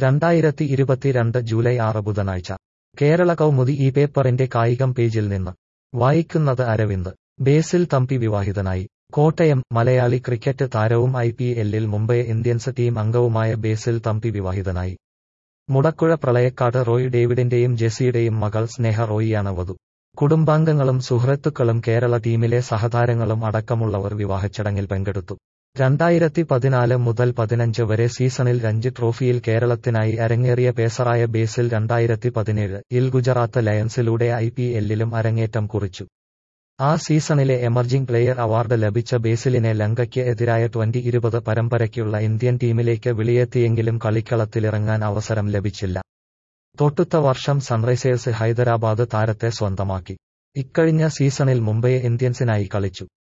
രണ്ടായിരത്തി ഇരുപത്തിരണ്ട് ജൂലൈ ആറ് ബുധനാഴ്ച കേരള കൗമുദി ഈ പേപ്പറിന്റെ കായികം പേജിൽ നിന്ന് വായിക്കുന്നത് അരവിന്ദ് ബേസിൽ തമ്പി വിവാഹിതനായി കോട്ടയം മലയാളി ക്രിക്കറ്റ് താരവും ഐ പി എല്ലിൽ മുംബൈ ഇന്ത്യൻസ് ടീം അംഗവുമായ ബേസിൽ തമ്പി വിവാഹിതനായി മുടക്കുഴ പ്രളയക്കാട് റോയ് ഡേവിഡിന്റെയും ജെസിയുടെയും മകൾ സ്നേഹ റോയിയാണ് വധു കുടുംബാംഗങ്ങളും സുഹൃത്തുക്കളും കേരള ടീമിലെ സഹതാരങ്ങളും അടക്കമുള്ളവർ വിവാഹച്ചടങ്ങിൽ പങ്കെടുത്തു രണ്ടായിരത്തി പതിനാല് മുതൽ പതിനഞ്ച് വരെ സീസണിൽ രഞ്ജി ട്രോഫിയിൽ കേരളത്തിനായി അരങ്ങേറിയ പേസറായ ബേസിൽ രണ്ടായിരത്തി പതിനേഴ് ഇൽ ഗുജറാത്ത് ലയൺസിലൂടെ ഐ പി എല്ലിലും അരങ്ങേറ്റം കുറിച്ചു ആ സീസണിലെ എമർജിംഗ് പ്ലെയർ അവാർഡ് ലഭിച്ച ബേസിലിനെ ലങ്കയ്ക്ക് എതിരായ ട്വന്റി ഇരുപത് പരമ്പരയ്ക്കുള്ള ഇന്ത്യൻ ടീമിലേക്ക് വിളിയെത്തിയെങ്കിലും കളിക്കളത്തിലിറങ്ങാൻ അവസരം ലഭിച്ചില്ല തൊട്ടുത്ത വർഷം സൺറൈസേഴ്സ് ഹൈദരാബാദ് താരത്തെ സ്വന്തമാക്കി ഇക്കഴിഞ്ഞ സീസണിൽ മുംബൈ ഇന്ത്യൻസിനായി കളിച്ചു